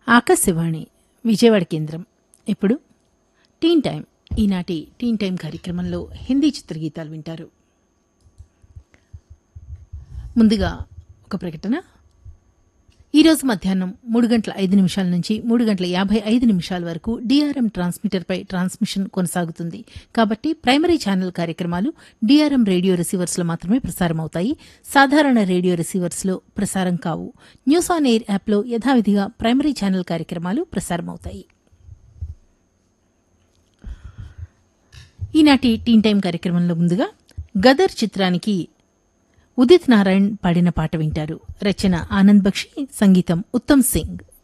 ఆకాశవాణి విజయవాడ కేంద్రం ఇప్పుడు టీన్ టైం ఈనాటి టీన్ టైం కార్యక్రమంలో హిందీ చిత్రగీతాలు వింటారు ముందుగా ఒక ప్రకటన ఈరోజు మధ్యాహ్నం మూడు గంటల ఐదు నిమిషాల నుంచి మూడు గంటల యాభై ఐదు నిమిషాల వరకు డిఆర్ఎం ట్రాన్స్మిటర్పై ట్రాన్స్మిషన్ కొనసాగుతుంది కాబట్టి ప్రైమరీ ఛానల్ కార్యక్రమాలు డిఆర్ఎం రేడియో రిసీవర్స్లో మాత్రమే ప్రసారమవుతాయి సాధారణ రేడియో రిసీవర్స్లో ప్రసారం కావు న్యూస్ ఆన్ ఎయిర్ యాప్లో యథావిధిగా ప్రైమరీ ఛానల్ కార్యక్రమాలు ప్రసారమవుతాయి ఈనాటి టీన్ టైం కార్యక్రమంలో ముందుగా గదర్ చిత్రానికి ఉదిత్ నారాయణ్ పాడిన పాట వింటారు రచన ఆనంద్ బక్షి సంగీతం ఉత్తమ్ సింగ్